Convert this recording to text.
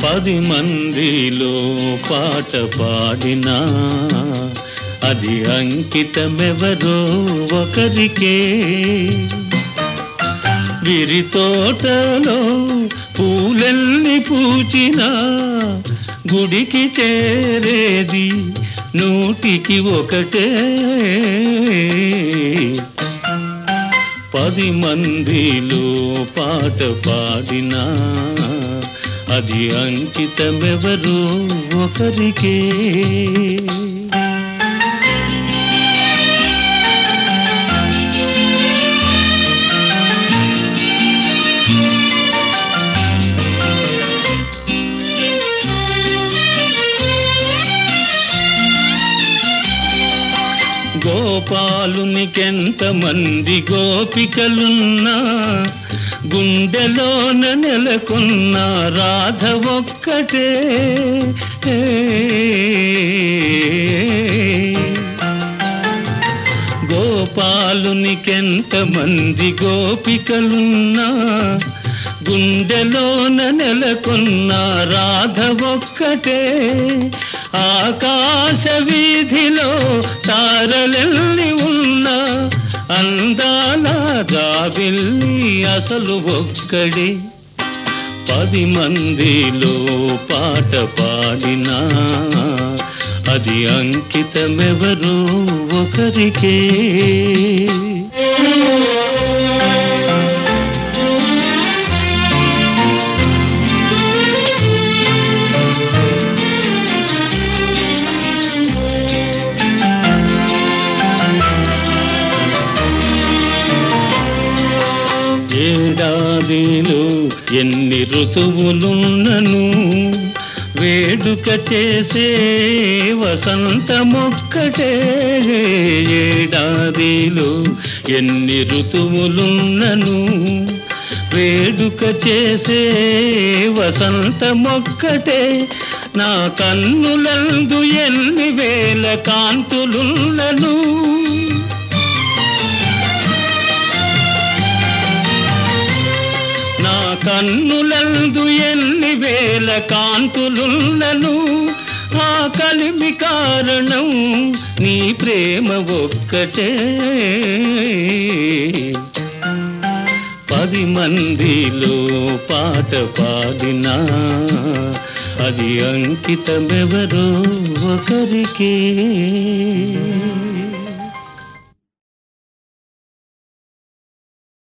పది మందిలో పాట పాడినా అది అంకితమెవరో ఒకరికే విరి తోటలో పూలెల్ని పూచినా గుడికి చేరేది నూటికి ఒకటే పది మందిలో పాట పాడినా అది అంకితమెవరో ఒకరికే గోపాలునికెంత మంది గోపికలున్నా గుండెలోన నెలకొన్న రాధ ఒక్కటే గోపాలునికెంత మంది గోపికలున్నా గుండెలోన నెలకొన్న రాధ ఒక్కటే ఆకాశ వీధిలో తారలెల్లి ఉన్న అందాల జాబిల్లి అసలు ఒక్కడే పది మందిలో పాట పాడినా అది అంకితమెవరో ఒకరికే ఏడాదిలో ఎన్ని ఋతువులున్నను వేడుక చేసే వసంతమొక్కటే ఏడాదిలో ఎన్ని ఋతువులున్నను వేడుక చేసే వసంతమొక్కటే నా కన్నులందు ఎన్ని వేల కాంతులున్నను నా కన్నులందు ఎన్ని వేల కాంతులున్నను ఆ కలిమి కారణం నీ ప్రేమ ఒక్కటే పది మందిలో పాట పాడినా అది అంకితమెవరో ఒకరికే